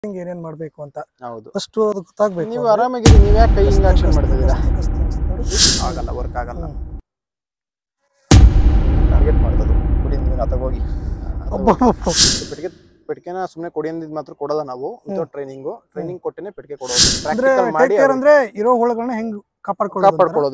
ಹಿಂಗ್ ಏನೇನ್ ಮಾಡ್ಬೇಕು ಅಂತ ಹೌದು ಫಸ್ಟ್ ಅದು ಗೊತ್ತಾಗ್ಬೇಕು ನೀವು ಅಂದ್ರೆ ಆರಾಮಾಗಿ ನೀವ್ ಯಾಕೆ ಕೈ ಹಿಂಗ್ ಆಕ್ಷನ್ ಮಾಡ್ತಿದ್ದೀರಾ ಕಷ್ಟ- ಕಷ್ಟ ಅನ್ಸುತ್ತೆ ನೋಡಿ. ಆಗಲ್ಲ ವರ್ಕ್ ಆಗಲ್ಲ ಹ್ಮ್. ಟಾರ್ಗೆಟ್ ಮಾಡ್ತದು ಬಿಡಿ ನೀವು ತಗೋಗಿ ಅಬ್ಬಬ್ಬಬ್ಬ. ಪೆಟ್ಟಿಗೆ ಪೆಟ್ಟಿಗೆನ ಸುಮ್ಮನೆ ಕೊಡಿ ಅಂದಿದ್ ಮಾತ್ರ ಕೊಡಲ್ಲ ನಾವು ವಿತೌಟ್ ಟ್ರೈನಿಂಗು ಟ್ರೈನಿಂಗ್ ಕೊಟ್ಟೇನೆ ಪೆಟ್ಟಿಗೆ ಕೊಡೋದು ಅಂದ್ರೆ ಪ್ರಾಕ್ಟಿಕಲ್ ಮಾಡಿ ಟೇಕ್ ಕೇರ್ ಅಂದ್ರೆ ಇರೋ ಹುಳಗಳನ್ನ ಹೆಂಗ್ ಕಾಪಾಡ್ಕೊಳ್ಳೋದು ಅಂತಾರ? ಕಾಪಾಡ್ಕೊಳ್ಳೋದು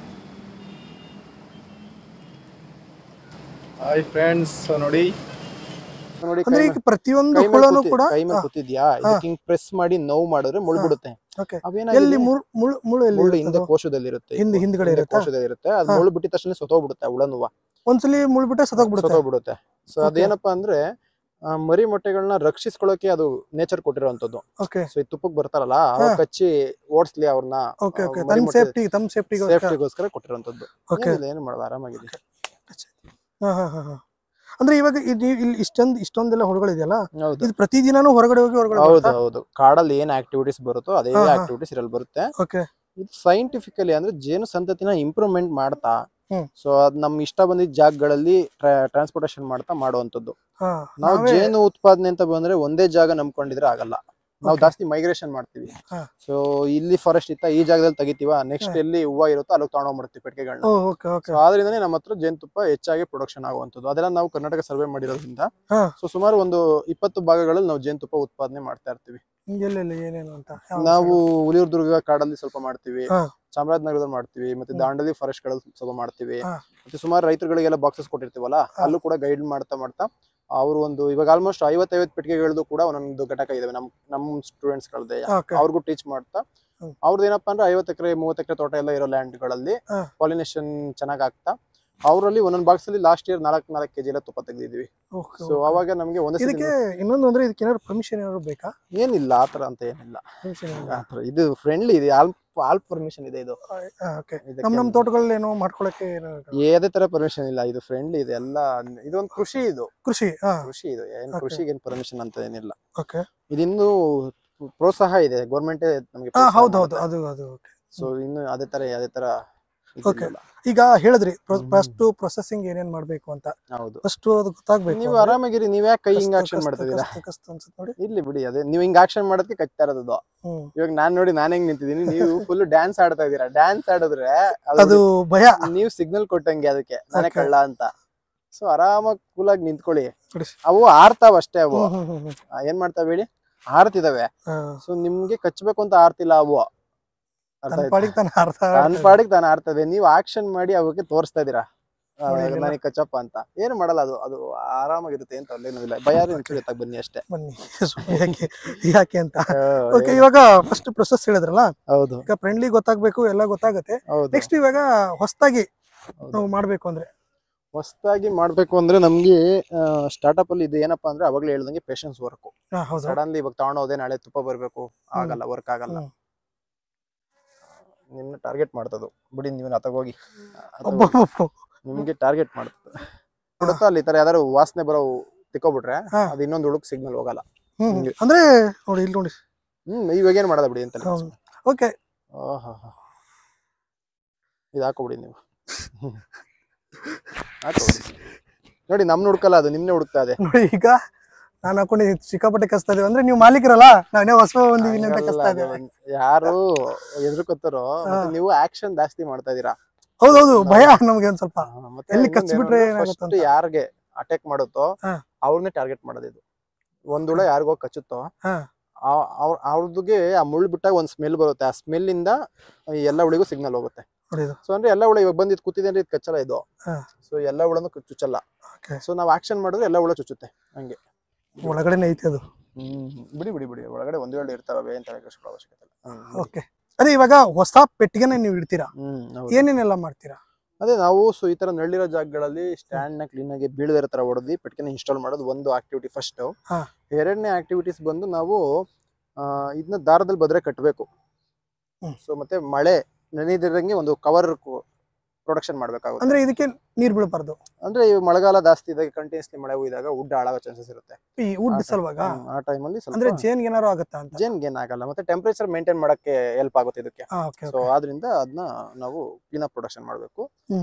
ಹಾಯ್ ಫ್ರೆಂಡ್ಸ್ ನೋಡಿ ನೋಡಿ ಅಂದ್ರೆ ಕೈ ಈಗ ಪ್ರತಿಯೊಂದು ಕೈ ಮೇಲೆ ಹುಳನು ಕೂತಿ- ಕೂಡ ಕೈ ಮೇಲೆ ಕೂತಿದ್ಯಾ ಇದಕ್ಕೆ ಹಿಂಗ್ ಪ್ರೆಸ್ ಮಾಡಿ ನೋವು ಮಾಡಿದ್ರೆ ಮುಳ್ಳು ಬಿಡುತ್ತೆ ಓಕೆ ಅವೇನಾಗಿದೆ ಎಲ್ಲಿ ಮುಳ್ ಮುಳ್ ಮುಳ್ಳು ಎಲ್ಲಿ ಮುಳ್ಳು ಇರುತ್ತೆ ಹಿಂದೆ ಅದು? ಕೋಶದಲ್ಲಿ ಇರುತ್ತೆ ಹಿಂದೆ ಹಿಂದ್ಗಡೆ ಇರುತ್ತಾ? ಕೋಶದಲ್ಲಿ ಇರುತ್ತೆ ಅದು ಹಾ. ಮುಳ್ಳು ಬಿಟ್ಟಿದ ತಕ್ಷಣ ಸತ್ತೋಗ್ಬಿಡುತ್ತೆ ಹುಳನುವ ಒಂದ್ಸಲಿ ಮುಳ್ ಬಿಟ್ಟೆ ಸತ್ತೋಗ್ಬಿಡುತ್ತೆ ಸತ್ತೋಗ್ಬಿಡುತ್ತೆ ಸೊ Okay. ಅದೇನಪ್ಪಾ ಅಂದ್ರೆ ಆ, ಮರಿ ಮೊಟ್ಟೆಗಳನ್ನ ರಕ್ಷಿಸ್ಕೊಳ್ಳೋಕೆ ಅದು ನೇಚರ್ ಕೊಟ್ಟಿರುವಂತದ್ದು ಓಕೆ ಸೊ ಈ ತುಪ್ಪಕ್ ಬರ್ತಾರಲ್ಲ ಅವ್ರ ಹಾ. ಕಚ್ಚಿ ಓಡಿಸ್ಲಿ ಅವ್ರನ್ನ ಓಕೆ ಓಕೆ ಮರಿ ತಮ್ಮ ಮೊಟ್ಟೆ- ಸೇಫ್ಟಿ ತಮ್ಮ ಸೇಫ್ಟಿಗೋಸ್ಕರ ಸೇಫ್ಟಿಗೋಸ್ಕರ ಕೊಟ್ಟಿರುವಂತದ್ದು ಓಕೆ ಏನಿಲ್ಲ ಏನು ಮಾಡೋದು ಆರಾಮಾಗಿದೆ ಹಾ ಹಾ ಹಾ ಹಾ ಅಂದ್ರೆ ಇವಾಗ ಇದ್ ನೀವು ಇಲ್ಲಿ ಇಷ್ಟೊಂದ್ ಇಷ್ಟೊಂದೆಲ್ಲ ಹುಳುಗಳಿದೆಯಲ್ಲ ಹೌದು ಇದು ಪ್ರತಿದಿನಾನು ಹೊರಗಡೆ ಹೋಗಿ ಹೊರಗಡೆ ಹೌದು ಹೌದು ಕಾಡಲ್ಲಿ ಏನ್ ಆಕ್ಟಿವಿಟೀಸ್ ಬರುತ್ತೋ ಅದೇ ಹಾ, ಹಾ. ಆಕ್ಟಿವಿಟೀಸ್ ಇರಲ್ಲಿ ಬರುತ್ತೆ ಓಕೆ ಇದು ಸೈಂಟಿಫಿಕಲಿ ಅಂದ್ರೆ ಜೇನು ಸಂತತಿನ ಇಂಪ್ರೂವ್ಮೆಂಟ್ ಮಾಡ್ತಾ ಹ್ಮ್. ಸೊ ಅದ್ ನಮ್ ಇಷ್ಟ ಬಂದಿದ್ದ ಜಾಗಗಳಲ್ಲಿ ಟ್ರಾನ್ಸ್ಪೋರ್ಟೇಷನ್ ಮಾಡ್ತಾ ಮಾಡುವಂತದ್ದು ಹಾ ನಾವು ನಾವೇ- ಜೇನು ಉತ್ಪಾದನೆ ಅಂತ ಬಂದ್ರೆ ಒಂದೇ ಜಾಗ ನಂಬ್ಕೊಂಡಿದ್ರೆ ಆಗಲ್ಲ ನಾವು Okay. ಜಾಸ್ತಿ ಮೈಗ್ರೇಷನ್ ಮಾಡ್ತೀವಿ ಹಾ. ಸೊ ಇಲ್ಲಿ ಫಾರೆಸ್ಟ್ ಇತ್ತ ಈ ಜಾಗದಲ್ಲಿ ತೆಗಿತೀವ ನೆಕ್ಸ್ಟ್ ಹಾ. ಎಲ್ಲಿ ಹೂವ ಇರುತ್ತೋ ಅಲ್ಲಿಗೆ ತಗೊಂಡೋಗ್ಬಿಡ್ತೀವಿ ಪೆಟ್ಟಿಗೆಗಳನ್ನ ಓ ಓಕೆ ಓಕೆ ಸೊ ಆದ್ರಿಂದನೇ ನಮ್ಮ ಹತ್ರ ಜೇನುತುಪ್ಪ ಹೆಚ್ಚಾಗಿ ಪ್ರೊಡಕ್ಷನ್ ಆಗುವಂಥದ್ದು ಅದೆಲ್ಲ ನಾವು ಕರ್ನಾಟಕ ಸರ್ವೆ ಮಾಡಿರೋದ್ರಿಂದ ಹಾ. ಸೊ ಸುಮಾರು ಒಂದು ಇಪ್ಪತ್ತು ಭಾಗಗಳಲ್ಲಿ ನಾವು ಜೇನುತುಪ್ಪ ಉತ್ಪಾದನೆ ಮಾಡ್ತಾ ಇರ್ತೀವಿ ಎಲ್ಲೆಲ್ಲಿ ಏನೇನು ಅಂತ ಯಾವ ನಾವು ಹುಲಿಯೂರ್ದುರ್ಗ ಕಾಡಲ್ಲಿ ಸ್ವಲ್ಪ ಮಾಡ್ತೀವಿ ಹಾ. ಚಾಮರಾಜನಗರದಲ್ಲಿ ಮಾಡ್ತೀವಿ ಮತ್ತೆ ಹ್ಮ್. ದಾಂಡಲಿ ಫಾರೆಸ್ಟ್ ಗಳಲ್ಲಿ ಸ್ವಲ್ಪ ಮಾಡ್ತೀವಿ ಹಾ. ಮತ್ತೆ ಸುಮಾರು ರೈತರುಗಳಿಗೆಲ್ಲ ಬಾಕ್ಸಸ್ ಕೊಟ್ಟಿರ್ತೀವಲ್ಲ ಹಾ. ಅಲ್ಲೂ ಕೂಡ ಗೈಡ್ ಮಾಡ್ತಾ ಮಾಡ್ತಾ ಅವರು ಒಂದು ಇವಾಗ ಆಲ್ಮೋಸ್ಟ್ ಐವತ್ತೈವತ್ತು ಪೆಟ್ಟಿಗೆಗಳದ್ದು ಕೂಡ ಒಂದೊಂದು ಘಟಕ ಇದಾವೆ ನಮ್ ನಮ್ ಸ್ಟೂಡೆಂಟ್ಸ್ ಗಳದ್ದೇ ಓಕೆ ಅವ್ರಿಗೂ ಟೀಚ್ ಮಾಡ್ತಾ ಹ್ಮ್. ಅವ್ರದ್ದು ಏನಪ್ಪಾ ಅಂದ್ರೆ ಐವತ್ತು ಎಕರೆ ಮೂವತ್ತು ಎಕರೆ ತೋಟ ಎಲ್ಲ ಇರೋ ಲ್ಯಾಂಡ್ ಗಳಲ್ಲಿ ಹಾ. ಪಾಲಿನೇಷನ್ ಚೆನ್ನಾಗ್ ಆಗ್ತಾ ಅವರಲ್ಲಿ ಒಂದೊಂದು ಬಾಕ್ಸ್ ಅಲ್ಲಿ ಲಾಸ್ಟ್ ಇಯರ್ ನಾಲ್ಕು ನಾಲ್ಕು ಕೆಜಿ ಎಲ್ಲ ತುಪ್ಪ ತೆಗೆದಿದ್ವಿ ಓಕೆ ಸೊ ಅವಾಗ ನಮ್ಗೆ ಒಂದೇ ಸತಿ ಇದಕ್ಕೆ ಇನ್ನೊಂದು ಅಂದ್ರೆ ಇದಕ್ಕೆ ಏನಾದ್ರು ಪರ್ಮಿಷನ್ ಏನಾದ್ರು ಬೇಕಾ ಏನಿಲ್ಲ ಆತರ ಅಂತ ಏನಿಲ್ಲ ಪರ್ಮಿಷನ್ ಆತರ ಇದು ಫ್ರೆಂಡ್ಲಿ ಇದೆ ಆಲ್ ಆಲ್ ಪರ್ಮಿಷನ್ ಇದೆ ಇದು ಓಕೆ ಇದಕ್ಕೆ ನಮ್ ನಮ್ ತೋಟಗಳಲ್ಲಿ ಏನೋ ಮಾಡ್ಕೊಳಕ್ಕೆ ಏನೋ ಯಾವುದೇ ತರ ಪರ್ಮಿಷನ್ ಇಲ್ಲ ಇದು ಫ್ರೆಂಡ್ಲಿ ಇದೆ ಎಲ್ಲ ಇದೊಂದು ಕೃಷಿ ಇದು ಕೃಷಿ ಹಾ ಕೃಷಿ ಇದು ಏನ್ Okay. ಕೃಷಿಗೆ ಏನ್ ಪರ್ಮಿಷನ್ ಅಂತ ಏನಿಲ್ಲ ಓಕೆ ಇದಿನ್ನು ಪ್ರೋತ್ಸಾಹ ಇದೆ ಗೌರ್ಮೆಂಟ್ ನಮಗೆ ಹಾ ಹೌದು ಹೌದು ಅದು ಅದು ಓಕೆ ಸೊ ಇನ್ನು ಅದೇ ತರ ಅದೇ ತರ Okay. ಈಗ ಹೇಳಿದ್ರಿ ಫಸ್ಟ್ ಪ್ರೊಸೆಸಿಂಗ್ ಏನೇನ್ ಮಾಡ್ಬೇಕು ಅಂತ ಹೌದು ಫಸ್ಟ್ ಅದು ಗೊತ್ತಾಗ್ಬೇಕು ನೀವು ಅಂದ್ರೆ ಆರಾಮಾಗಿರಿ ನೀವ್ ಯಾಕೆ ಕೈ ಹಿಂಗ್ ಕಷ್ಟ- ಆಕ್ಷನ್ ಕಷ್ಟ- ಮಾಡ್ತಿದ್ದೀರಾ ಕಷ್ಟ- ಕಷ್ಟ ಅನ್ಸುತ್ತೆ ನೋಡಿ ಇಲ್ಲಿ ಬಿಡಿ ಅದೇ ನೀವ್ ಹಿಂಗ್ ಆಕ್ಷನ್ ಮಾಡೋದಕ್ಕೆ ಕಚ್ತಾ ಇರೋದು ಹ್ಮ್ ಇವಾಗ ನಾನ್ ನೋಡಿ ನಾನ್ ಹೆಂಗ್ ನಿಂತಿದ್ದೀನಿ ನೀವು ಫುಲ್ ಡ್ಯಾನ್ಸ್ ಆಡ್ತಾ ಇದೀರಾ ಡ್ಯಾನ್ಸ್ ಆಡಿದ್ರೆ ಅದು ಭಯ ನೀವು ಸಿಗ್ನಲ್ ಕೊಟ್ಟಂಗೆ ಅದಕ್ಕೆ ನಾನೇ Okay. ಕಳ್ಳ ಅಂತ ಸೊ ಆರಾಮಾಗಿ ಕೂಲಾಗಿ ನಿಂತ್ಕೊಳ್ಳಿ ಬಿಡಿ. ಅವು ಆರ್ತಾವ ಅಷ್ಟೇ ಅವು ಹ್ಮ್, ಹ್ಮ್, ಹ್ಮ್, ಹ್ಮ್. ಆ, ಏನ್ ಮಾಡ್ತಾವ ಹೇಳಿ ಆರ್ತಿದಾವೆ ಹಾ. ಸೊ ನಿಮ್ಗೆ ಕಚ್ಚಬೇಕು ಅಂತ ಆರ್ತಿಲ್ಲ ಅವು ಅರ್ಥ ತನ್ನ ಆಯ್ತಾ? ಪಾಡಿಗೆ ತಾನು ಅರ್ಥ ತನ್ನ ಪಾಡಿಗೆ ತಾನು ಆಡ್ತದೆ ನೀವು ಆಕ್ಷನ್ ಮಾಡಿ ಅವಕ್ಕೆ ತೋರಿಸ್ತಾ ಇದೀರಾ ಆ, ನೋಡಿ ಇದೆಲ್ಲ. ನನಗೆ ಕಚ್ಚಪ್ಪ ಅಂತ ಏನು ಮಾಡಲ್ಲ ಅದು ಅದು ಆರಾಮಾಗಿರುತ್ತೆ ಅಂತ ಅಲ್ಲೇನಿಲ್ಲ ಭಯ ನಿಂತಿರುತ್ತೆ ಬನ್ನಿ ಅಷ್ಟೇ ಬನ್ನಿ ಸುಮ್ನೆ ಯಾಕೆ ಯಾಕೆ ಅಂತ ಓಕೆ ಇವಾಗ ಫಸ್ಟ್ ಪ್ರೊಸೆಸ್ ಹೇಳಿದ್ರಲ್ಲ ಹೌದು ಈಗ ಫ್ರೆಂಡ್ಲಿ ಗೊತ್ತಾಗ್ಬೇಕು ಎಲ್ಲ ಗೊತ್ತಾಗುತ್ತೆ ಹೌದು ನೆಕ್ಸ್ಟ್ ಇವಾಗ ಹೊಸದಾಗಿ ಹೌದು. ನಾವು ಮಾಡ್ಬೇಕು ಅಂದ್ರೆ ಹೊಸದಾಗಿ ಮಾಡ್ಬೇಕು ಅಂದ್ರೆ ನಮ್ಗೆ ಸ್ಟಾರ್ಟ್ಅಪ್ ಅಲ್ಲಿ ಇದು ಏನಪ್ಪಾ ಅಂದ್ರೆ ಅವಾಗ್ಲೇ ಹೇಳ್ದಂಗೆ ಪೇಷನ್ಸ್ ವರ್ಕ್ ಹಾ, ಹೌದು ಸಡನ್ಲಿ ಇವಾಗ ತಗೊಂಡೋದೆ ನಾಳೆ ತುಪ್ಪ ಬರ್ಬೇಕು ಆಗಲ್ಲ ವರ್ಕ್ ಆಗಲ್ಲ ಹ್ಮ್. ನಿಮ್ನ ಟಾರ್ಗೆಟ್ ಮಾಡ್ತದು ಬಿಡಿ ನೀವನ್ನ ತಗೋಗಿ ಒಬ್ಬೊಬ್ಬ ನಿಮ್ಗೆ ಟಾರ್ಗೆಟ್ ಮಾಡ್ತದೆ ಬಿಡುತ್ತಾ ಅಲ್ಲಿ ಈ ತರ ಯಾವ್ದಾದ್ರು ವಾಸನೆ ಬರೋ ತಿಕ್ಕೋಬಿಟ್ರೆ ಹಾ. ಅದು ಇನ್ನೊಂದು ಹುಡುಕ್ ಸಿಗ್ನಲ್ ಹೋಗಲ್ಲ ಹ್ಮ್ ಹಿಂಗೆ. ಅಂದ್ರೆ ನೋಡಿ ಇಲ್ಲಿ ನೋಡಿ ಹ್ಮ್ ಇವಾಗ ಏನ್ ಮಾಡದ ಬಿಡಿ ಅಂತ ಹೌದು. ಓಕೆ ಇದು ಹಾಕೋಬಿಡಿ ನೀವು ಹಾಕೋಬಿಡಿ ನೋಡಿ ನಮ್ನ ಹುಡ್ಕಲ್ಲ ಅದು ನಿಮ್ನೆ ಹುಡುಕ್ತಾ ಇದೆ ನೋಡಿ ಈಗ ನಾನು ಹಾಕೊಂಡು ಸಿಕ್ಕಾಪಟ್ಟೆ ಕಸ್ತಾ ಇದೀವಿ ಅಂದ್ರೆ ನೀವು ಮಾಲೀಕರಲ್ಲ ನಾನೇ ಹೊಸ ಬಂದಿದ್ದೀನಿ ಅಂತ ಕಸ್ತಾ ಹಂಗಲ್ಲ, ಇದ್ದೇವೆ ಅದು ಯಾರು ಎದುರುಕೊತಾರೋ ಹಾ. ನೀವು ಆಕ್ಷನ್ ಜಾಸ್ತಿ ಮಾಡ್ತಾ ಇದೀರಾ ಹೌದೌದು ಭಯ ನಮ್ಗೆ ಒಂದ್ ಸ್ವಲ್ಪ ಆ, ಮತ್ತೆ ಎಲ್ಲಿ ಇನ್ನೊಂದ್ ಕಚ್ಬಿಟ್ರೆ ಏನು ಅಂದ್ರೆ ಏನಾಗುತ್ತೆ first ಅಂತ. ಯಾರ್ಗೆ ಅಟ್ಯಾಕ್ ಮಾಡುತ್ತೋ ಹಾ. ಅವ್ರನ್ನೇ ಟಾರ್ಗೆಟ್ ಮಾಡೋದು ಇದು ಒಂದ್ ಹುಳ ಯಾರಿಗೋ ಕಚ್ಚುತ್ತೋ ಹಾ. ಆ- ಅವ್ರ ಅವ್ರದ್ದುಗೆ ಆ ಮುಳ್ಳು ಬಿಟ್ಟಾಗ ಒಂದ್ ಸ್ಮೆಲ್ ಬರುತ್ತೆ ಆ ಸ್ಮೆಲ್ ಇಂದ ಈ ಎಲ್ಲ ಹುಳಿಗೂ ಸಿಗ್ನಲ್ ಹೋಗುತ್ತೆ ನೋಡಿ ಇದು ಸೊ ಅಂದ್ರೆ ಎಲ್ಲ ಹುಳ ಇವಾಗ ಬಂದಿದ್ ಕೂತಿದೆ ಅಂದ್ರೆ ಇದು ಕಚ್ಚಲ್ಲ ಇದು ಹಾ. ಸೊ ಎಲ್ಲ ಹುಳನು ಕ- ಚುಚ್ಚಲ್ಲ Okay. ಸೊ ನಾವ್ ಆಕ್ಷನ್ ಮಾಡಿದ್ರೆ ಎಲ್ಲ ಹುಳ ಚುಚ್ಚುತ್ತೆ ಹಂಗೆ ಒಳಗಡೆನೆ ಐತಿ ಅದು ಹ್ಮ್ ಬಿಡಿ ಬಿಡಿ ಬಿಡಿ ಒಳಗಡೆ ಒಂದ್ ಎರಡು ಇರ್ತಾವೆ ಅಂತ ಕೆಡಿಸ್ಕೊಳ್ಳೋ ಅವಶ್ಯಕತೆ ಇಲ್ಲ ಹ್ಮ್, ಬಿಡಿ. ಓಕೆ ಅದೇ ಇವಾಗ ಹೊಸ ಪೆಟ್ಟಿಗೆನೆ ನೀವು ಇಡ್ತೀರಾ ಹ್ಮ್ ಹೌದು. ಏನೇನೆಲ್ಲ ಮಾಡ್ತೀರಾ ಅದೇ ನಾವು ಸೊ ಈ ತರ ನಳ್ಳಿರೋ ಜಾಗಗಳಲ್ಲಿ ಸ್ಟ್ಯಾಂಡ್ ನ ಕ್ಲೀನ್ ಆಗಿ ಬೀಳದಿರೋ ತರ ಹೊಡೆದು ಪೆಟ್ಟಿಗೆನ ಇನ್ಸ್ಟಾಲ್ ಮಾಡೋದು ಒಂದು ಆಕ್ಟಿವಿಟಿ ಫಸ್ಟ್ ಹಾ. ಎರಡನೇ ಆಕ್ಟಿವಿಟೀಸ್ ಬಂದು ನಾವು ಆ, ಇದನ್ನ ದಾರದಲ್ಲಿ ಬದ್ರೆ ಕಟ್ಟಬೇಕು ಹ್ಮ್. ಸೊ ಮತ್ತೆ ಮಳೆ ನೆನೆದಿರಂಗೆ ಒಂದು ಕವರ್ ಪ್ರೊಡಕ್ಷನ್ ಮಾಡ್ಬೇಕಾಗುತ್ತೆ ಅಂದ್ರೆ ಇದಕ್ಕೆ ನೀರ್ ಬೀಳಬಾರ್ದು ಅಂದ್ರೆ ಈ ಮಳೆಗಾಲ ಜಾಸ್ತಿ ಇದ್ದಾಗ ಕಂಟಿನ್ಯೂಸ್ಲಿ ಮಳೆ ಹೋಗಿದಾಗ ಉಡ್ ಹಾಳಾಗೋ ಚಾನ್ಸಸ್ ಇರುತ್ತೆ ಈ ವುಡ್ ಆ ಸಲುವಾಗ ಹ್ಮ್, ಆ ಟೈಮಲ್ಲಿ ಅಂದ್ರೆ ಸ್ವಲ್ಪ ಜೇನ್ ಏನಾರು ಆಗುತ್ತಾ ಅಂತ ಜೇನ್ ಗೇನ್ ಆಗಲ್ಲ ಮತ್ತೆ ಟೆಂಪರೇಚರ್ ಮೇಂಟೈನ್ ಮಾಡಕ್ಕೆ ಹೆಲ್ಪ್ ಆಗುತ್ತೆ ಇದಕ್ಕೆ ಹಾ ಓಕೆ ಸೊ ಆದ್ರಿಂದ ಅದನ್ನ ನಾವು ಕ್ಲೀನ್ ಅಪ್ ಪ್ರೊಡಕ್ಷನ್ ಮಾಡಬೇಕು ಹ್ಮ್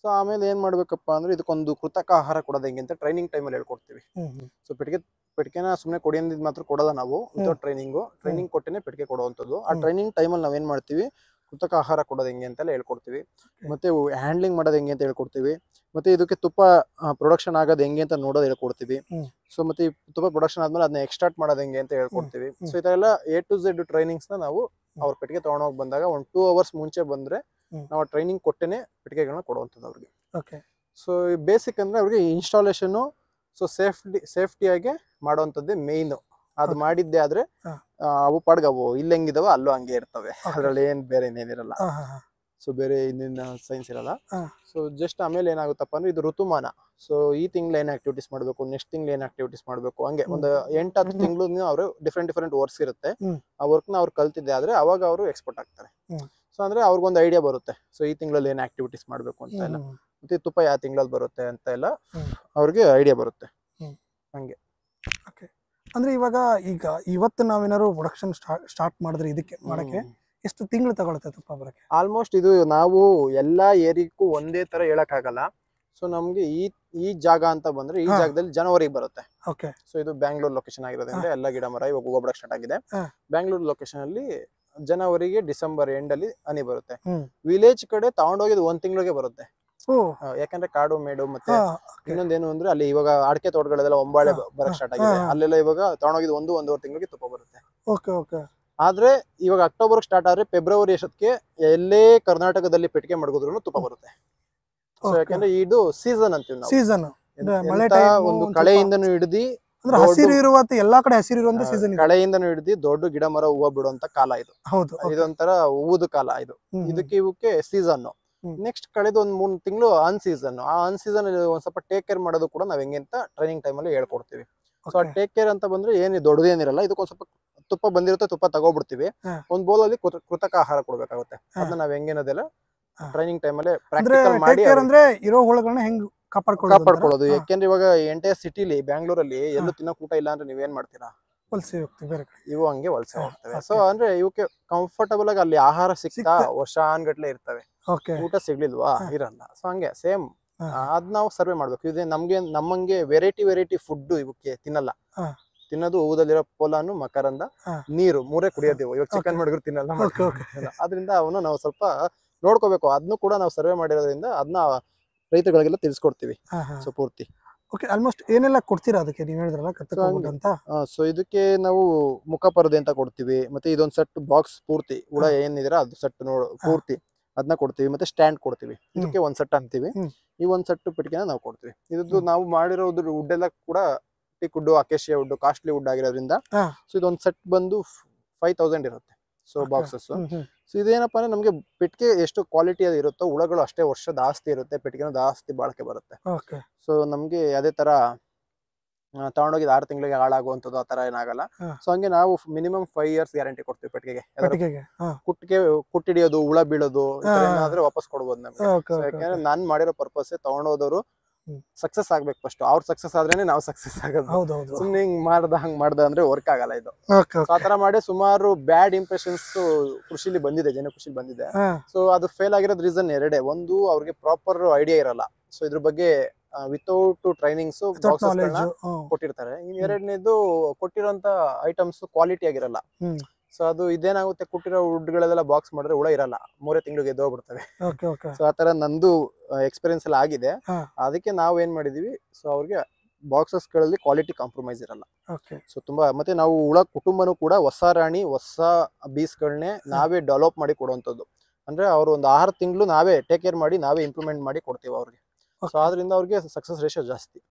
ಸೊ ಆಮೇಲೆ ಏನ್ ಮಾಡ್ಬೇಕಪ್ಪ ಅಂದ್ರೆ ಇದಕ್ಕೊಂದು ಕೃತಕ ಆಹಾರ ಕೊಡೋದು ಹೆಂಗೆ ಅಂತ ಟ್ರೈನಿಂಗ್ ಟೈಮಲ್ಲಿ ಹೇಳ್ಕೊಡ್ತೀವಿ ಹ್ಮ್ ಹ್ಮ್ ಸೊ ಪೆಟ್ಟಿಗೆ ಪೆಟ್ಟಿಗೆನ ಸುಮ್ಮನೆ ಕೊಡಿ ಅಂದಿದ್ ಮಾತ್ರ ಕೊಡಲ್ಲ ನಾವು ವಿತೌಟ್ ಟ್ರೈನಿಂಗು ಟ್ರೈನಿಂಗ್ ಕೊಟ್ಟೆನೆ ಪೆಟ್ಟಿಗೆ ಕೊಡುವಂಥದ್ದು ಆ ಹ್ಮ್. ಟ್ರೈನಿಂಗ್ ಟೈಮಲ್ಲಿ ನಾವೇನ್ ಮಾಡ್ತೀವಿ ಕೃತಕ ಆಹಾರ ಕೊಡೋದು ಹೆಂಗೆ ಅಂತೆಲ್ಲ ಹೇಳ್ಕೊಡ್ತೀವಿ ಮತ್ತೆ ಹ್ಯಾಂಡ್ಲಿಂಗ್ ಮಾಡೋದು ಹೆಂಗೆ ಅಂತ ಹೇಳ್ಕೊಡ್ತೀವಿ ಮತ್ತೆ ಇದಕ್ಕೆ ತುಪ್ಪ ಪ್ರೊಡಕ್ಷನ್ ಆಗೋದು ಹೆಂಗೆ ಅಂತ ನೋಡೋದು ಹೇಳ್ಕೊಡ್ತೀವಿ ಹ್ಮ್. ಸೊ ಮತ್ತೆ ಈ ತುಪ್ಪ ಪ್ರೊಡಕ್ಷನ್ ಆದ್ಮೇಲೆ ಅದನ್ನ ಎಕ್ಸ್ಟ್ರಾಕ್ಟ್ ಮಾಡೋದು ಹೆಂಗೆ ಅಂತ ಹೇಳ್ಕೊಡ್ತೀವಿ ಹ್ಮ್. ಸೊ ಇದೆಲ್ಲ ಎ ಟು ಝೆಡ್ ಟ್ರೈನಿಂಗ್ಸ್ ನ ನಾವು ಅವ್ರ ಪೆಟ್ಟಿಗೆ ತಗೊಂಡೋಗಿ ಬಂದಾಗ ಒಂದು ಟೂ ಅವರ್ಸ್ ಮುಂಚೆ ಬಂದ್ರೆ ಹ್ಮ್. ನಾವು ಟ್ರೈನಿಂಗ್ ಕೊಟ್ಟೆನೆ ಪೆಟ್ಟಿಗೆಗಳನ್ನ ಕೊಡುವಂಥದ್ದು ಅವ್ರಿಗೆ ಓಕೆ ಸೊ ಬೇಸಿಕ್ ಅಂದ್ರೆ ಅವ್ರಿಗೆ ಇನ್ಸ್ಟಾಲೇಷನ್ ಸೊ ಸೇಫ್ಟಿ ಸೇಫ್ಟಿಯಾಗಿ ಮಾಡುವಂಥದ್ದೇ ಮೇಯ್ನ್ ಅದು Okay. ಮಾಡಿದ್ದೆ ಆದ್ರೆ ಹಾ. ಆ, ಅವು ಪಾಡ್ಗೆ ಅವು ಇಲ್ಲಿ ಹೆಂಗಿದಾವ ಅಲ್ಲೂ ಹಂಗೆ ಇರ್ತವೆ ಅದ್ರಲ್ಲಿ ಏನ್ ಬೇರೆ ಇನ್ನೇನಿರಲ್ಲ ಹಾ ಹಾ ಹಾ ಸೊ ಬೇರೆ ಇನ್ನೇನ ಸೈನ್ಸ್ ಇರಲ್ಲ ಹಾ. ಸೊ ಜಸ್ಟ್ ಆಮೇಲೆ ಏನಾಗುತ್ತಪ್ಪ ಅಂದ್ರೆ ಇದು ಋತುಮಾನ ಸೊ ಈ ತಿಂಗಳು ಏನ್ ಆಕ್ಟಿವಿಟೀಸ್ ಮಾಡಬೇಕು ನೆಕ್ಸ್ಟ್ ತಿಂಗಳು ಏನ್ ಆಕ್ಟಿವಿಟೀಸ್ ಮಾಡಬೇಕು ಹಂಗೆ ಒಂದು ಎಂಟು ಹತ್ತು ಹ್ಮ್. ತಿಂಗಳು ಅವರು ಡಿಫ್ರೆಂಟ್ ಡಿಫ್ರೆಂಟ್ ವರ್ಕ್ಸ್ ಇರುತ್ತೆ ಹ್ಮ್. ಆ ವರ್ಕ್ ನ ಅವ್ರು ಕಲ್ತಿದ್ದೆ ಆದ್ರೆ ಅವಾಗ ಅವರು ಎಕ್ಸ್ಪರ್ಟ್ ಆಗ್ತಾರೆ ಹ್ಮ್. ಸೊ ಅಂದ್ರೆ ಅವ್ರಿಗೊಂದು ಐಡಿಯಾ ಬರುತ್ತೆ ಸೊ ಈ ತಿಂಗಳಲ್ಲಿ ಏನ್ ಆಕ್ಟಿವಿಟೀಸ್ ಮಾಡಬೇಕು ಅಂತ ಎಲ್ಲ ಹ್ಮ್. ಮತ್ತೆ ತುಪ್ಪ ಯಾವ ತಿಂಗಳಲ್ಲಿ ಬರುತ್ತೆ ಅಂತ ಎಲ್ಲ ಹ್ಮ್. ಅವ್ರಿಗೆ ಐಡಿಯಾ ಬರುತ್ತೆ ಅಂದ್ರೆ ಇವಾಗ ಈಗ ಇವತ್ತು ನಾವೇನಾದ್ರು ಪ್ರೊಡಕ್ಷನ್ ಸ್ಟಾರ್ಟ್ ಮಾಡಿದ್ರೆ ಇದಕ್ಕೆ ಮಾಡಕ್ಕೆ ಎಷ್ಟು ತಿಂಗಳು ತಗೊಳುತ್ತೆ ತುಪ್ಪ ಬರಕ್ಕೆ ಆಲ್ಮೋಸ್ಟ್ ಇದು ನಾವು ಎಲ್ಲಾ ಏರಿಯಾಕ್ಕೂ ಒಂದೇ ತರ ಹೇಳಕ್ ಆಗಲ್ಲ ಸೊ ನಮ್ಗೆ ಈ ಈ ಜಾಗ ಅಂತ ಬಂದ್ರೆ ಈ ಹಾ. ಜಾಗದಲ್ಲಿ ಜನವರಿಗೆ ಬರುತ್ತೆ ಓಕೆ ಸೊ ಇದು ಬ್ಯಾಂಗ್ಳೂರ್ ಲೊಕೇಶನ್ ಆಗಿರೋದ್ರಿಂದ ಎಲ್ಲ ಗಿಡ ಮರ ಇವಾಗ ಹೂವು ಸ್ಟಾರ್ಟ್ ಆಗಿದೆ ಹಾ. ಬ್ಯಾಂಗ್ಳೂರ್ ಲೊಕೇಶನ್ ಅಲ್ಲಿ ಜನವರಿಗೆ ಡಿಸೆಂಬರ್ ಎಂಡ್ ಅಲ್ಲಿ ಹನಿ ಬರುತ್ತೆ ಹ್ಮ್. ವಿಲೇಜ್ ಕಡೆ ತಗೊಂಡೋಗಿದ್ದು ಒಂದ್ ತಿಂಗಳಿಗೆ ಬರುತ್ತೆ ಓ ಆ, ಯಾಕಂದ್ರೆ ಕಾಡು ಮೇಡು ಮತ್ತೆ ಹಾ ಇನ್ನೊಂದೇನು ಅಂದ್ರೆ ಅಲ್ಲಿ ಇವಾಗ ಅಡಿಕೆ ತೋಟಗಳೆಲ್ಲ ಒಂಬಾಳೆ ಹಾ, ಬರಕ್ ಹಾ, ಸ್ಟಾರ್ಟ್ ಆಗಿದೆ ಹಾ. ಅಲ್ಲೆಲ್ಲ ಇವಾಗ ತಗೊಂಡೋಗಿದ್ದು ಒಂದು ಒಂದೂವರೆ ತಿಂಗಳಿಗೆ ತುಪ್ಪ ಬರುತ್ತೆ ಓಕೆ ಓಕೆ ಆದ್ರೆ ಇವಾಗ ಅಕ್ಟೋಬರ್ ಸ್ಟಾರ್ಟ್ ಆದ್ರೆ ಫೆಬ್ರವರಿ ಅಷ್ಟೊತ್ತಿಗೆ ಎಲ್ಲೇ ಕರ್ನಾಟಕದಲ್ಲಿ ಪೆಟ್ಟಿಗೆ ಮಡಗಿದ್ರು ತುಪ್ಪ ಬರುತ್ತೆ ಸೊ Okay. ಯಾಕಂದ್ರೆ ಇದು ಸೀಸನ್ ಅಂತೀವಿ ನಾವು ಸೀಸನ್ ಎಂತ- ಅಂದ್ರೆ ಮಳೆ ಎಂತ time ಒಂದು ಒಂದ್ ಕಳೆಯಿಂದನೂ ಹಿಡಿದು ಅಂದ್ರೆ ದೊಡ್ಡ- ಹಸಿರು ಇರುವ ಎಲ್ಲಾ ಕಡೆ ಹಸಿರು ಇರುವಂತ ಸೀಸನ್ ಇದೆ ಕಳೆಯಿಂದನೂ ಹಿಡಿದು ದೊಡ್ಡ ಗಿಡ ಮರ ಹೂವು ಬಿಡುವಂತ ಕಾಲ ಇದು ಹೌದು okay. ಇದೊಂಥರ ಹೂವದ ಕಾಲ ಇದು ಹ್ಮ್, ಹ್ಮ್. ಇದಕ್ಕೆ ಇವಕ್ಕೆ ಸೀಸನ್ ಹ್ಮ್. ನೆಕ್ಸ್ಟ್ ಕಳೆದ ಒಂದ್ ಮೂರ್ ತಿಂಗಳು ಅನ್ ಸೀಸನ್ ಆ ಅನ್ ಸೀಸನ್ ಒಂದ್ ಸ್ವಲ್ಪ ಟೇಕ್ ಕೇರ್ ಮಾಡೋದು ಕೂಡ ನಾವ್ ಹೆಂಗೆ ಅಂತ ಟ್ರೈನಿಂಗ್ ಟೈಮಲ್ಲಿ ಹೇಳ್ಕೊಡ್ತೀವಿ ಸೊ ಆ Okay. ಟೇಕ್ ಕೇರ್ ಅಂತ ಬಂದ್ರೆ ಏನು ದೊಡ್ಡದೇನಿರಲ್ಲ ಇದಕ್ಕೊಂದ್ ಸ್ವಲ್ಪ ತುಪ್ಪ ಬಂದಿರುತ್ತೆ ತುಪ್ಪ ತಗೋಬಿಡ್ತೀವಿ ಹಾ. ಒಂದ್ bowl ಅಲ್ಲಿ ಕೃತ- ಕೃತಕ ಆಹಾರ ಕೊಡ್ಬೇಕಾಗುತ್ತೆ ಹಾ. ಅದನ್ನ ನಾವ್ ಹೆಂಗೇನದೆಲ್ಲ ಹಾ. ಟ್ರೈನಿಂಗ್ ಟೈಮಲ್ಲಿ ಅಂದ್ರೆ ಪ್ರಾಕ್ಟಿಕಲ್ ಮಾಡಿ ಟೇಕ್ ಕೇರ್ ಅಂದ್ರೆ ಇರೋ ಹುಳುಗಳನ್ನ ಹೆಂಗ್ ಕಾಪಾಡ್ಕೊಳ್ಳೋದು ಕಾಪಾಡ್ಕೊಳ್ಳೋದು ಅಂತಾರಾ? ಹಾ, ಯಾಕೆಂದ್ರೆ ಇವಾಗ ಎಂಟೈರ್ ಸಿಟಿಲಿ ಬ್ಯಾಂಗ್ಳೂರಲ್ಲಿ ಎಲ್ಲೂ ತಿನ್ನಕ್ ಊಟ ಇಲ್ಲ ಅಂದ್ರೆ ನೀವೇನ್ ಮಾಡ್ತೀರಾ ವಲಸೆ ಹೋಗ್ತೀವಿ ಬೇರೆ ಕಡೆ ಇವು ಹಂಗೆ ವಲಸೆ ಹಾ, ಹೋಗ್ತವೆ okay. ಸೊ ಅಂದ್ರೆ ಇವಕ್ಕೆ ಕಂಫರ್ಟಬಲ್ ಆಗಿ ಅಲ್ಲಿ ಆಹಾರ ಸಿಗ್ತಾ ಸಿಗ್ತಾ- ವರ್ಷಾನ್ಗಟ್ಲೆ ಇರ್ತವೆ ಓಕೆ ಊಟ ಸಿಗ್ಲಿಲ್ವಾ ಹಾ. ಇರಲ್ಲ ಸೊ ಹಂಗೆ ಸೇಮ್ ಹಾ. ಅದ್ ನಾವು ಸರ್ವೆ ಮಾಡ್ಬೇಕು ಇದೆ ನಮ್ಗೆ ನಮ್ಮಂಗೆ ವೆರೈಟಿ ವೆರೈಟಿ ಫುಡ್ ಇವಕ್ಕೆ ತಿನ್ನಲ್ಲ ಹಾ. ತಿನ್ನೋದು ಹೂದಲ್ಲಿರೋ ಪೋಲಾನು ಮಕರಂದ ಹಾ. ನೀರು ಮೂರೇ ಕುಡಿಯೋದು ಇವಾಗ ಚಿಕನ್ Okay. ಮಾಡಿದ್ರು ತಿನ್ನಲ್ಲ ಓಕೆ ಮಟನ್ ಓಕೆ ತಿನ್ನಲ್ಲ. ಅದರಿಂದ ಅವನು ನಾವು ಸ್ವಲ್ಪ ನೋಡ್ಕೋಬೇಕು ಅದನ್ನು ಕೂಡ ನಾವು ಸರ್ವೆ ಮಾಡಿರೋದ್ರಿಂದ ಅದನ್ನ ರೈತಗಳಿಗೆಲ್ಲ ತಿಳಿಸ್ಕೊಡ್ತೀವಿ ಹಾ ಹಾ ಸೊ ಪೂರ್ತಿ ಓಕೆ ಆಲ್ಮೋಸ್ಟ್ ಏನೆಲ್ಲ ಕೊಡ್ತೀರಾ ಅದಕ್ಕೆ ನೀವ್ ಹೇಳಿದ್ರಲ್ಲ ಕತ್ತಕ್ So, ಹೋಗ್ಬಿಟ್ಟು ಅಂತ ಸೊ ಇದಕ್ಕೆ ನಾವು ಮುಖ ಪರದೆ ಅಂತ ಕೊಡ್ತೀವಿ ಮತ್ತೆ ಇದೊಂದ್ ಸೆಟ್ ಬಾಕ್ಸ್ ಪೂರ್ತಿ ಹುಳ ಹಾ. ಏನಿದಿರ ಅದು ಸೆಟ್ ನೋಡ್ ಪೂರ್ತಿ ಅದನ್ನ ಕೊಡ್ತೀವಿ ಮತ್ತೆ ಸ್ಟ್ಯಾಂಡ್ ಕೊಡ್ತೀವಿ ಇದಕ್ಕೆ ಒಂದ್ ಸೆಟ್ ಅಂತೀವಿ ಹ್ಮ್. ಈ ಒಂದ್ ಸೆಟ್ ಪೆಟ್ಟಿಗೆನ ನಾವು ಕೊಡ್ತೀವಿ ಇದ್ದು ಹ್ಮ್. ನಾವು ಮಾಡಿರೋದ್ರ ವುಡ್ ಎಲ್ಲ ಕೂಡ teak wood acacia wood costly wood ಆಗಿರೋದ್ರಿಂದ ಹಾ. ಸೊ ಇದೊಂದ್ ಸೆಟ್ ಬಂದು ಫೈವ್ ತೌಸಂಡ್ ಇರುತ್ತೆ ಸೊ Okay. ಬಾಕ್ಸಸ್ ಹ್ಮ್, ಹ್ಮ್. ಸೊ ಇದೇನಪ್ಪ ಅಂದ್ರೆ ನಮಗೆ ಪೆಟ್ಟಿಗೆ ಎಷ್ಟು ಕ್ವಾಲಿಟಿ ಅದು ಇರುತ್ತೋ ಹುಳಗಳು ಅಷ್ಟೇ ವರ್ಷ ಜಾಸ್ತಿ ಇರುತ್ತೆ ಪೆಟ್ಟಿಗೆನೂ ಜಾಸ್ತಿ ಬಾಳಿಕೆ ಬರುತ್ತೆ ಓಕೆ ಸೊ ನಮ್ಗೆ ಅದೇ ತರ ಆ, ತಗೊಂಡೋಗಿದ್ ಆರು ತಿಂಗಳಿಗೆ ಹಾಳಾಗುವಂಥದ್ದು ಆ ತರ ಏನಾಗಲ್ಲ ಹಾ. ಸೊ ಹಂಗೆ ನಾವು ಮಿನಿಮಮ್ ಫೈವ್ ಇಯರ್ಸ್ ಗ್ಯಾರಂಟಿ ಕೊಡ್ತೀವಿ ಪೆಟ್ಟಿಗೆಗೆ ಯಾವ್ದಾದ್ರು ಪೆಟ್ಟಿಗೆಗೆ ಹಾ ಕುಟ್ಟಿಗೆ ಕುಟ್ಟಿಡಿಯೋದು ಹುಳ ಬೀಳೋದು ಈ ತರ ಹಾ. ಏನಾದ್ರೆ ವಾಪಸ್ ಕೊಡ್ಬೋದು ನಮ್ಗೆ ಓಕೆ So ಓಕೆ ಯಾಕಂದ್ರೆ ನಾನ್ ಮಾಡಿರೋ ಪರ್ಪಸ್ ತಗೊಂಡೋದವರು ಹ್ಮ್. ಸಕ್ಸಸ್ ಆಗ್ಬೇಕು ಫಸ್ಟ್ ಅವ್ರ ಸಕ್ಸಸ್ ಆದ್ರೇನೆ ನಾವು ಸಕ್ಸಸ್ ಆಗೋದು ಹೌದು ಹೌದು ಸುಮ್ನೆ ಹಿಂಗ್ ಮಾಡ್ದ ಹಂಗ್ ಮಾಡ್ದ ಅಂದ್ರೆ ವರ್ಕ್ ಆಗಲ್ಲ ಇದು ಓಕೆ ಸೊ ಆ ತರ ಮಾಡಿ ಸುಮಾರು ಬ್ಯಾಡ್ ಇಂಪ್ರೆಷನ್ಸ್ ಕೃಷಿಲಿ ಬಂದಿದೆ ಜನ ಕೃಷಿಲಿ ಬಂದಿದೆ ಹಾ ಸೊ ಅದು ಫೇಲ್ ಆಗಿರೋದ್ ರೀಸನ್ ಎರಡೇ ಒಂದು ಅವ್ರಿಗೆ ಪ್ರಾಪರ್ ಐಡಿಯಾ ಇರಲ್ಲ ಸೊ ಇದ್ರ ಬಗ್ಗೆ ವಿತೌಟ್ ಟ್ರೈನಿಂಗ್ಸ್ ವಿತೌಟ್ ನಾಲೆಜ್ ಕೊಟ್ಟಿರ್ತಾರೆ ಇನ್ ಎರಡನೇದು ಕೊಟ್ಟಿರೋಂತ ಐಟಮ್ಸ್ ಕ್ವಾಲಿಟಿ ಆಗಿರಲ್ಲ ಹ್ಮ್. ಸೊ ಅದು ಇದೇನಾಗುತ್ತೆ ಕೊಟ್ಟಿರೋ ವುಡ್ಗಳೆಲ್ಲ ಬಾಕ್ಸ್ ಮಾಡಿದ್ರೆ ಹುಳ ಇರಲ್ಲ ಮೂರೇ ತಿಂಗಳಿಗೆ ಎದ್ದೋಗ್ಬಿಡ್ತವೆ ಓಕೆ ಓಕೆ ಸೊ ಆತರ ನಂದು ಎಕ್ಸ್ಪೀರಿಯನ್ಸ್ ಎಲ್ಲ ಆಗಿದೆ ಹಾ. ಅದಕ್ಕೆ ನಾವ್ ಏನ್ ಮಾಡಿದೀವಿ ಸೊ ಅವ್ರಿಗೆ ಬಾಕ್ಸಸ್ ಗಳಲ್ಲಿ ಕ್ವಾಲಿಟಿ ಕಾಂಪ್ರಮೈಸ್ ಇರಲ್ಲ ಓಕೆ ಸೊ ತುಂಬಾ ಮತ್ತೆ ನಾವು ಹುಳ ಕುಟುಂಬನೂ ಕೂಡ ಹೊಸ ರಾಣಿ ಹೊಸ ಬೀಸ್ಗಳನ್ನೇ ನಾವೇ ಡೆವಲಪ್ ಮಾಡಿ ಕೊಡುವಂಥದ್ದು ಅಂದ್ರೆ ಅವ್ರು ಒಂದು ಆರು ತಿಂಗಳು ನಾವೇ ಟೇಕ್ ಕೇರ್ ಮಾಡಿ ನಾವೇ ಇಂಪ್ರೂವ್ಮೆಂಟ್ ಮಾಡಿ ಕೊಡ್ತೀವಿ ಅವ್ರಿಗೆ ಸೊ Okay. ಆದ್ರಿಂದ ಅವ್ರಿಗೆ ಸಕ್ಸಸ್ ರೇಷಿಯೋ ಜಾಸ್ತಿ